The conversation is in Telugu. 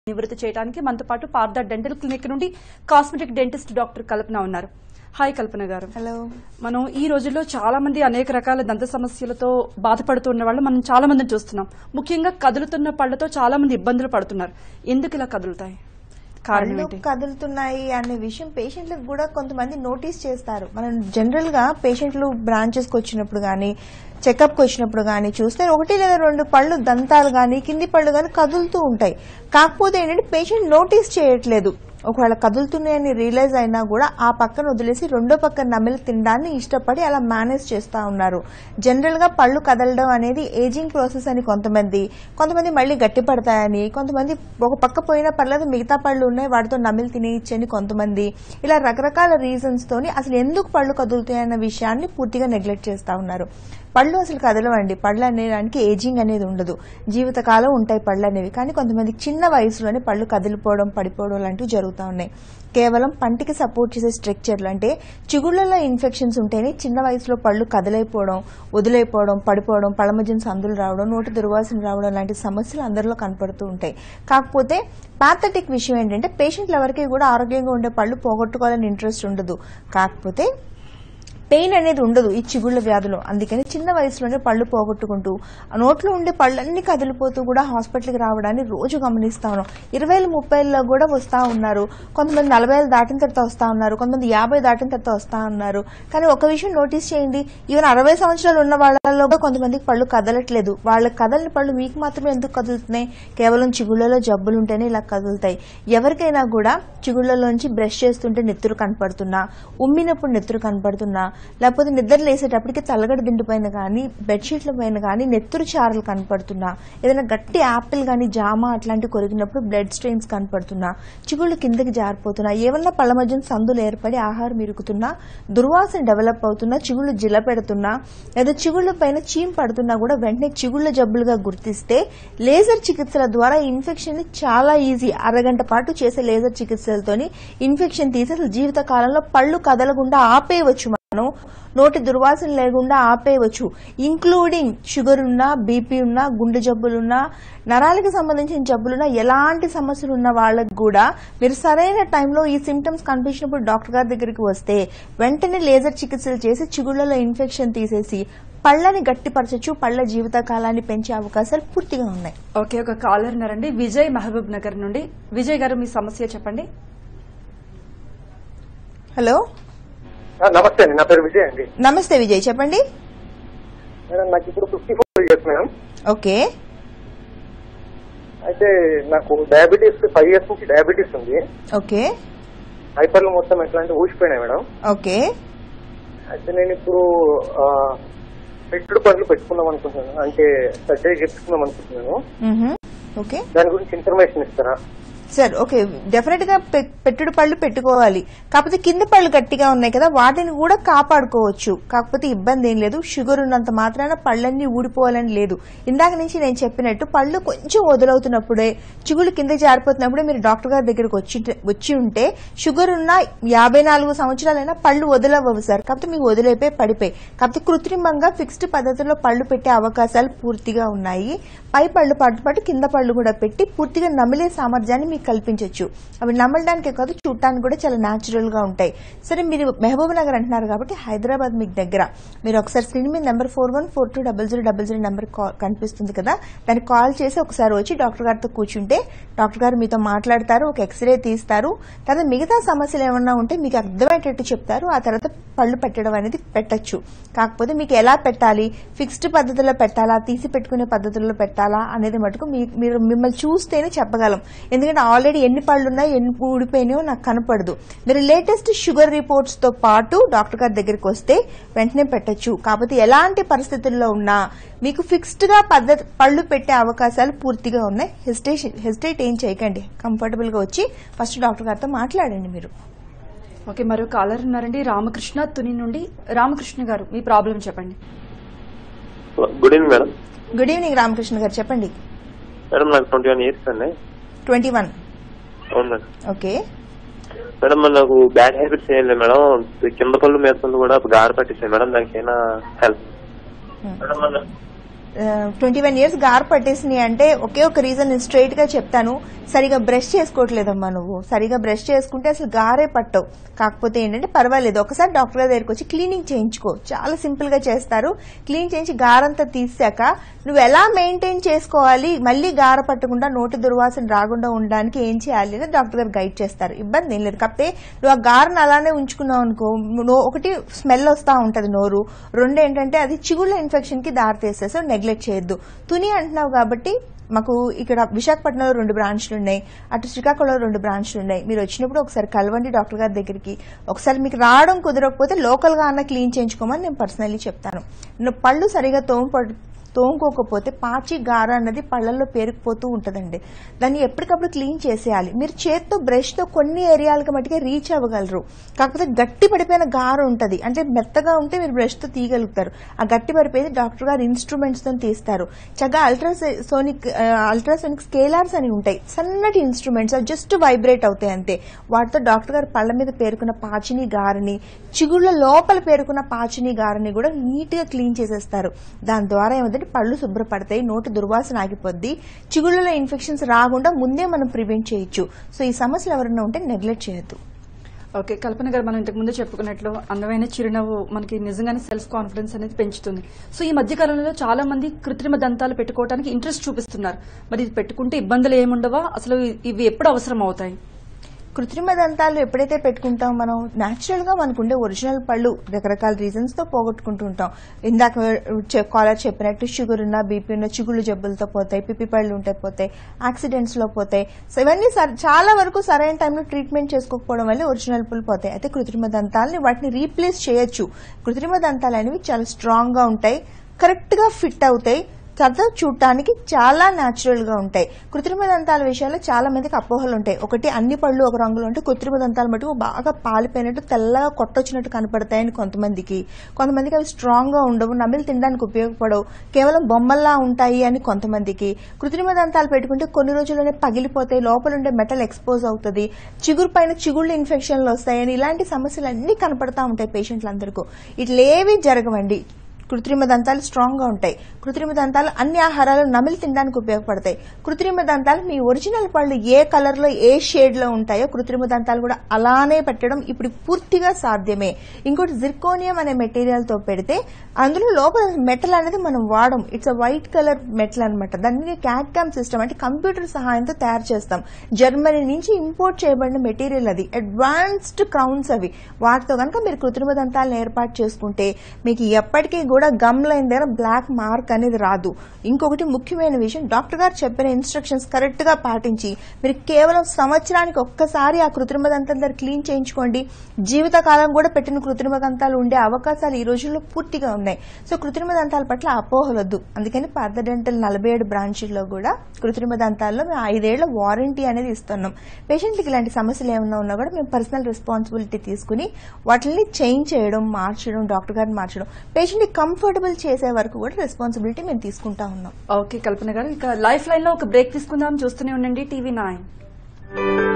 నివృత్తి చేయడానికి మనతో పాటు పార్థ డెంటల్ క్లినిక్ నుండి కాస్మెటిక్ డెంటిస్ట్ డాక్టర్ కల్పన ఉన్నారు హాయ్ కల్పన గారు హలో మనం ఈ రోజుల్లో చాలా మంది అనేక రకాల దంత సమస్యలతో బాధపడుతున్న వాళ్ళు మనం చాలా మందిని చూస్తున్నాం ముఖ్యంగా కదులుతున్న పళ్ళతో చాలా మంది ఇబ్బందులు పడుతున్నారు ఎందుకు ఇలా కదులుతాయి కారణం పళ్ళు ఏంటి కదులుతున్నాయి అనే విషయం పేషెంట్లకు కూడా కొంతమంది నోటీస్ చేస్తారు మనం జనరల్ గా పేషెంట్లు బ్రాంచెస్ కి వచ్చినప్పుడు గానీ చెకప్ కి వచ్చినప్పుడు గానీ చూస్తే ఒకటి లేదా రెండు పళ్ళు దంతాలు గానీ కింది పళ్ళు గానీ కదులుతూ ఉంటాయి కాకపోతే ఏంటంటే పేషెంట్ నోటీస్ చేయట్లేదు ఒకవేళ కదులుతున్నాయని రియలైజ్ అయినా కూడా ఆ పక్కన వదిలేసి రెండో పక్కన నమిలి తినడాన్ని ఇష్టపడి అలా మేనేజ్ చేస్తా ఉన్నారు జనరల్ గా పళ్ళు కదలడం అనేది ఏజింగ్ ప్రాసెస్ అని కొంతమంది కొంతమంది మళ్ళీ గట్టి పడతాయని కొంతమంది ఒక పక్క పోయినా పర్లేదు మిగతా పళ్ళు ఉన్నాయి వాటితో నమిలి తినేయచ్చని కొంతమంది ఇలా రకరకాల రీజన్స్ తోని అసలు ఎందుకు పళ్ళు కదులుతాయన్న విషయాన్ని పూర్తిగా నెగ్లెక్ట్ చేస్తా ఉన్నారు పళ్ళు అసలు కదలవండి పళ్ళు అనేదానికి ఏజింగ్ అనేది ఉండదు జీవితకాలం ఉంటాయి పళ్ళు అనేవి కానీ కొంతమంది చిన్న వయసులోనే పళ్ళు కదిలిపోవడం పడిపోవడం లాంటివి జరుగుతూ ఉన్నాయి కేవలం పంటికి సపోర్ట్ చేసే స్ట్రక్చర్లు అంటే చిగుళ్లలో ఇన్ఫెక్షన్స్ ఉంటేనే చిన్న వయసులో పళ్ళు కదలైపోవడం వదిలైపోవడం పడిపోవడం పళ్ళ మధ్యన సందులు రావడం నోటి దుర్వాసన రావడం లాంటి సమస్యలు అందరిలో కనపడుతూ ఉంటాయి కాకపోతే పాథటిక్ విషయం ఏంటంటే పేషెంట్లు ఎవరికి కూడా ఆరోగ్యంగా ఉండే పళ్ళు పోగొట్టుకోవాలని ఇంట్రెస్ట్ ఉండదు కాకపోతే పెయిన్ అనేది ఉండదు ఈ చిగుళ్ళ వ్యాధులు అందుకని చిన్న వయసులోనే పళ్ళు పోగొట్టుకుంటూ ఆ నోట్లో ఉండే పళ్ళన్నీ కదిలిపోతూ కూడా హాస్పిటల్కి రావడాన్ని రోజు గమనిస్తా ఉన్నాం ఇరవైలు ముప్పైల్లో కూడా వస్తా ఉన్నారు కొంతమంది నలభై ఏళ్ళు దాటిన తర్వాత వస్తా ఉన్నారు కొంతమంది యాభై దాటిన తర్వాత వస్తా ఉన్నారు కానీ ఒక విషయం నోటీస్ చేయండి ఈవెన్ అరవై సంవత్సరాలు ఉన్న వాళ్ళలో కూడా కొంతమందికి పళ్ళు కదలట్లేదు వాళ్ళ కదలని పళ్ళు మీకు మాత్రమే ఎందుకు కదులుతున్నాయి కేవలం చిగుళ్ళలో జబ్బులు ఉంటేనే ఇలా కదులుతాయి ఎవరికైనా కూడా చిగుళ్ళలోంచి బ్రష్ చేస్తుంటే నెత్తురు కనపడుతున్నా ఉమ్మినప్పుడు నెత్తురు కనపడుతున్నా లేకపోతే నిద్ర లేసేటప్పటికి తలగడ దిండు పైన కానీ బెడ్షీట్ల పైన కానీ నెత్తురు చారలు కనపడుతున్నా ఏదైనా గట్టి యాపిల్ కానీ జామ అట్లాంటివి కొరికినప్పుడు బ్లడ్ స్ట్రెయిన్స్ కనపడుతున్నా చిగుళ్ళు కిందకి జారిపోతున్నా ఏమన్నా పళ్ళ మధ్యన సందులు ఏర్పడి ఆహారం ఇరుకుతున్నా దుర్వాసన డెవలప్ అవుతున్నా చిగుళ్ళు జిల పెడుతున్నా లేదా చిగుళ్ళ పైన చీమ్ పడుతున్నా కూడా వెంటనే చిగుళ్ళ జబ్బులుగా గుర్తిస్తే లేజర్ చికిత్సల ద్వారా ఇన్ఫెక్షన్ ని చాలా ఈజీ అరగంట పాటు చేసే లేజర్ చికిత్సలతోని ఇన్ఫెక్షన్ తీసి అసలు జీవిత కాలంలో పళ్ళు కదలకుండా ఆపేయవచ్చు మనం నోటి దుర్వాసన లేకుండా ఆపేయవచ్చు ఇంక్లూడింగ్ షుగర్ ఉన్నా బీపీ ఉన్నా గుండె జబ్బులున్నా నరాలకు సంబంధించిన జబ్బులున్నా ఎలాంటి సమస్యలు ఉన్న వాళ్ళకు కూడా మీరు సరైన టైంలో ఈ సిమ్టమ్స్ కనిపించినప్పుడు డాక్టర్ గారి దగ్గరికి వస్తే వెంటనే లేజర్ చికిత్సలు చేసి చిగుళ్లలో ఇన్ఫెక్షన్ తీసేసి పళ్ళని గట్టిపరచచ్చు పళ్ళ జీవిత కాలాన్ని పెంచే అవకాశాలు పూర్తిగా ఉన్నాయి ఓకే ఒక కాలర్ ఉన్నారండి విజయ్ మహబూబ్ నగర్ నుండి విజయ్ గారు మీ సమస్య చెప్పండి హలో ఆ, నమస్తే అండి నా పేరు విజయ్ అండి నమస్తే విజయ్ చెప్పండి మేడం నాకు ఇప్పుడు fifty four years madam okay అయితే నాకు డయాబెటీస్ ఫైవ్ ఇయర్స్ నుంచి డయాబెటీస్ ఉంది ఓకే హైపర్లు మొత్తం ఎట్లా అంటే ఊసిపోయినాయి మేడం ఓకే అయితే నేను ఇప్పుడు ఆ, పెట్టుడు పనులు పెట్టుకుందాం అనుకుంటున్నాను అంటే సర్జరీ చేపించుకుందాం అనుకుంటున్నాను మ్హూ. ఓకే దాని గురించి ఇన్ఫర్మేషన్ ఇస్తారా సార్ ఓకే డెఫినెట్ గా పె- పెట్టుడు పళ్ళు పెట్టుకోవాలి కాకపోతే కింద పళ్ళు గట్టిగా ఉన్నాయి కదా వాటిని కూడా కాపాడుకోవచ్చు కాకపోతే ఇబ్బంది ఏం లేదు షుగర్ ఉన్నంత మాత్రాన పళ్ళన్నీ ఊడిపోవాలని లేదు ఇందాక నుంచి నేను చెప్పినట్టు పళ్ళు కొంచెం వదులవుతున్నప్పుడే చిగుళ్ళు కింద జారిపోతున్నప్పుడే మీరు డాక్టర్ గారి దగ్గరకు వచ్చి వచ్చి ఉంటే షుగర్ ఉన్న యాభై నాలుగు సంవత్సరాలైనా పళ్ళు వదలవ్వవు సార్ కాకపోతే మీకు వదిలేపోయి పడిపోయి కాకపోతే కృత్రిమంగా ఫిక్స్డ్ పద్ధతిలో పళ్ళు పెట్టే అవకాశాలు పూర్తిగా ఉన్నాయి పై పళ్ళు పాటు పాటు కింద పళ్ళు కూడా పెట్టి పూర్తిగా నమిలే సామర్థ్యాన్ని మీకు కల్పించవచ్చు అవి నమలడానికే కాదు చూడటానికి కూడా చాలా న్యాచురల్ గా ఉంటాయి సరే మీరు మహబూబ్ నగర్ అంటున్నారు కాబట్టి హైదరాబాద్ మీకు దగ్గర మీరు ఒకసారి స్క్రీన్ మీద number four one four two double zero double zero number కనిపిస్తుంది కదా దానికి కాల్ చేసి ఒకసారి వచ్చి డాక్టర్ గారితో కూర్చుంటే డాక్టర్ గారు మీతో మాట్లాడతారు ఒక ఎక్స్రే తీస్తారు తర్వాత మిగతా సమస్యలు ఏమన్నా ఉంటే మీకు అర్థమయ్యేటట్టు చెప్తారు ఆ తర్వాత పళ్ళు పెట్టడం అనేది పెట్టచ్చు కాకపోతే మీకు ఎలా పెట్టాలి ఫిక్స్డ్ పద్ధతిలో పెట్టాలా తీసి పెట్టుకునే పద్ధతుల్లో పెట్టాలా అనేది మటుకు మీ- మీరు మిమ్మల్ని చూస్తేనే చెప్పగలం ఎందుకంటే ఆల్రెడీ ఎన్ని పళ్ళు ఉన్నాయి ఎన్ని ఊడిపోయినాయో నాకు కనపడదు మీరు లేటెస్ట్ షుగర్ రిపోర్ట్స్ తో పాటు డాక్టర్ గారి దగ్గరికి వస్తే వెంటనే పెట్టచ్చు కాకపోతే ఎలాంటి పరిస్థితుల్లో ఉన్నా మీకు ఫిక్స్డ్ గా పద్ధతి పళ్ళు పెట్టే అవకాశాలు పూర్తిగా ఉన్నాయి హెసిటేషన్ హెసిటేట్ ఏం చేయకండి కంఫర్టబుల్ గా వచ్చి ఫస్ట్ డాక్టర్ గారితో మాట్లాడండి మీరు ఓకే మరో కాలర్ ఉన్నారండి రామకృష్ణ తుని నుండి రామకృష్ణ గారు మీ ప్రాబ్లం చెప్పండి good evening madam good evening Ramakrishna గారు చెప్పండి మేడం నాకు ట్వంటీ వన్ ఇయర్స్ అండి ట్వంటీ వన్ అవును మేడం ఓకే మేడం మరి నాకు బ్యాడ్ హ్యాబిట్స్ ఏం లేదు మేడం కింద పళ్ళు మీద పళ్ళు కూడా గాడ పట్టేసాయి మేడం దానికి ఏమైనా హెల్ప్ Hmm. మేడం మన ట్వంటీ వన్ ఇయర్స్ గారు పట్టేసినాయి అంటే ఒకే ఒక రీజన్ నేను స్ట్రైట్ గా చెప్తాను సరిగా బ్రష్ చేసుకోవట్లేదమ్మా నువ్వు సరిగా బ్రష్ చేసుకుంటే అసలు గారే పట్టవు కాకపోతే ఏంటంటే పర్వాలేదు ఒకసారి డాక్టర్ గారి దగ్గరికి వచ్చి క్లీనింగ్ చేయించుకో చాలా సింపుల్ గా చేస్తారు క్లీన్ చేయించి గారంతా తీసాక నువ్వు ఎలా మెయింటైన్ చేసుకోవాలి మళ్ళీ గార పట్టకుండా నోటి దుర్వాసన రాకుండా ఉండడానికి ఏం చేయాలి అని డాక్టర్ గారు గైడ్ చేస్తారు ఇబ్బంది ఏం లేదు కాకపోతే నువ్వు ఆ గారను అలానే ఉంచుకున్నావు అనుకో నో- ఒకటి స్మెల్ వస్తా ఉంటది నోరు రెండు ఏంటంటే అది చిగుళ్ళ ఇన్ఫెక్షన్ కి దారి తీసేసి నెగ్లెక్ట్ చేయొద్దు తుని అంటున్నావు కాబట్టి మాకు ఇక్కడ విశాఖపట్నంలో రెండు బ్రాంచ్లు ఉన్నాయి అటు శ్రీకాకుళంలో రెండు బ్రాంచ్లు ఉన్నాయి మీరు వచ్చినప్పుడు ఒకసారి కలవండి డాక్టర్ గారి దగ్గరికి ఒకసారి మీకు రావడం కుదరకపోతే లోకల్ గా అన్న క్లీన్ చేయించుకోమని నేను పర్సనల్లీ చెప్తాను నువ్వు పళ్ళు సరిగా తోమ తోముకోకపోతే పాచి గార అన్నది పళ్ళల్లో పేరుకుపోతూ ఉంటదండి దాన్ని ఎప్పటికప్పుడు క్లీన్ చేసేయాలి మీరు చేత్తో బ్రష్ తో కొన్ని ఏరియాలకు మట్టుకే రీచ్ అవ్వగలరు కాకపోతే గట్టి పడిపోయిన గార ఉంటది అంటే మెత్తగా ఉంటే మీరు బ్రష్ తో తీయగలుగుతారు ఆ గట్టి పడిపోయింది డాక్టర్ గారు ఇన్స్ట్రుమెంట్స్ తో తీస్తారు చక్కగా అల్ట్రాసోనిక్ అల్ట్రాసోనిక్ స్కేలార్స్ అని ఉంటాయి సన్నటి ఇన్స్ట్రుమెంట్స్ అవి జస్ట్ వైబ్రేట్ అవుతాయి అంతే వాటితో డాక్టర్ గారు పళ్ళ మీద పేరుకున్న పాచిని గారని చిగుళ్ళ లోపల పేరుకున్న పాచిని గారని కూడా నీట్ గా క్లీన్ చేసేస్తారు దాని ద్వారా ఏమంటే పళ్ళు శుభ్రపడతాయి నోటి దుర్వాసన ఆగిపోద్ది చిగుళ్ళలో ఇన్ఫెక్షన్స్ రాకుండా ముందే మనం ప్రివెంట్ చేయొచ్చు సో ఈ సమస్యలు ఎవరైనా ఉంటే నెగ్లెక్ట్ చేయొద్దు ఓకే కల్పన గారు మనం ఇంతకు ముందు చెప్పుకున్నట్లు అందమైన చిరునవ్వు మనకి నిజంగానే సెల్ఫ్ కాన్ఫిడెన్స్ అనేది పెంచుతుంది సో ఈ మధ్య కాలంలో చాలా మంది కృత్రిమ దంతాలు పెట్టుకోవడానికి ఇంట్రెస్ట్ చూపిస్తున్నారు మరి ఇది పెట్టుకుంటే ఇబ్బందులు ఏముండవా అసలు ఇవి ఎప్పుడు అవసరం అవుతాయి కృత్రిమ దంతాలు ఎప్పుడైతే పెట్టుకుంటాం మనం న్యాచురల్ గా మనకుండే ఒరిజినల్ పళ్ళు రకరకాల రీజన్స్ తో పోగొట్టుకుంటూ ఉంటాం ఇందాక చె- కాలర్ చెప్పినట్టు షుగర్ ఉన్న బీపీ ఉన్న చిగుళ్ళు జబ్బులతో పోతాయి పిప్పి పళ్ళు ఉంటే పోతాయి యాక్సిడెంట్స్ లో పోతాయి సో ఇవన్నీ సర- చాలా వరకు సరైన టైంలో ట్రీట్మెంట్ చేసుకోకపోవడం వల్ల ఒరిజినల్ పళ్ళు పోతాయి అయితే కృత్రిమ దంతాలని వాటిని రీప్లేస్ చేయొచ్చు కృత్రిమ దంతాలు అనేవి చాలా స్ట్రాంగ్ గా ఉంటాయి కరెక్ట్ గా ఫిట్ అవుతాయి కథ చూడటానికి చాలా న్యాచురల్ గా ఉంటాయి కృత్రిమ దంతాల విషయాల్లో చాలా మందికి అపోహలు ఉంటాయి ఒకటి అన్ని పళ్ళు ఒక రంగులో ఉంటే కృత్రిమ దంతాలు మటుకు బాగా పాలిపోయినట్టు తెల్లగా కొట్టొచ్చినట్టు కనపడతాయని కొంతమందికి కొంతమందికి అవి స్ట్రాంగ్ గా ఉండవు నమిలి తినడానికి ఉపయోగపడవు కేవలం బొమ్మల్లా ఉంటాయి అని కొంతమందికి కృత్రిమ దంతాలు పెట్టుకుంటే కొన్ని రోజుల్లోనే పగిలిపోతాయి లోపల ఉండే మెటల్ ఎక్స్పోజ్ అవుతుంది చిగురు పైన చిగుళ్ళు ఇన్ఫెక్షన్లు వస్తాయని ఇలాంటి సమస్యలు అన్ని కనపడతా ఉంటాయి పేషెంట్లందరికీ ఇట్లేవి జరగవండి కృత్రిమ దంతాలు స్ట్రాంగ్ గా ఉంటాయి కృత్రిమ దంతాలు అన్ని ఆహారాలు నమిలి తినడానికి ఉపయోగపడతాయి కృత్రిమ దంతాలు మీ ఒరిజినల్ పళ్ళు ఏ కలర్ లో ఏ షేడ్ లో ఉంటాయో కృత్రిమ దంతాలు కూడా అలానే పెట్టడం ఇప్పుడు పూర్తిగా సాధ్యమే ఇంకోటి జిర్కోనియం అనే మెటీరియల్ తో పెడితే అందులో లోపల మెటల్ అనేది మనం వాడం it's a white colour metal అనమాట దాన్ని క్యాట్కామ్ సిస్టమ్ అంటే కంప్యూటర్ సహాయంతో తయారు చేస్తాం జర్మనీ నుంచి ఇంపోర్ట్ చేయబడిన మెటీరియల్ అది అడ్వాన్స్డ్ క్రౌన్స్ అవి వాటితో కనుక మీరు కృత్రిమ దంతాలను ఏర్పాటు చేసుకుంటే మీకు ఎప్పటికీ కూడా గమ్ లైన్ దగ్గర బ్లాక్ మార్క్ అనేది రాదు ఇంకొకటి ముఖ్యమైన విషయం డాక్టర్ గారు చెప్పిన ఇన్స్ట్రక్షన్స్ కరెక్ట్ గా పాటించి మీరు కేవలం సంవత్సరానికి ఒక్కసారి ఆ కృత్రిమ దంతం దగ్గర క్లీన్ చేయించుకోండి జీవితకాలం కూడా పెట్టిన కృత్రిమ దంతాలు ఉండే అవకాశాలు ఈ రోజుల్లో పూర్తిగా ఉన్నాయి సో కృత్రిమ దంతాల పట్ల అపోహలొద్దు అందుకని పార్థ డెంటల్ నలభై ఏడు బ్రాంచీల్లో కూడా కృత్రిమ దంతాల్లో మేము ఐదేళ్ల వారంటీ అనేది ఇస్తున్నాం పేషెంట్కి ఇలాంటి సమస్యలు ఏమైనా ఉన్నా కూడా మేము పర్సనల్ రెస్పాన్సిబిలిటీ తీసుకుని వాటిని చేంజ్ చేయడం మార్చడం డాక్టర్ గారిని మార్చడం పేషెంట్ని కంఫర్టబుల్ చేసే వరకు కూడా రెస్పాన్సిబిలిటీ మేము తీసుకుంటా ఉన్నాం ఓకే కల్పన గారు ఇక లైఫ్ లైన్ లో ఒక బ్రేక్ తీసుకుందాం చూస్తూనే ఉండండి టీవీ నైన్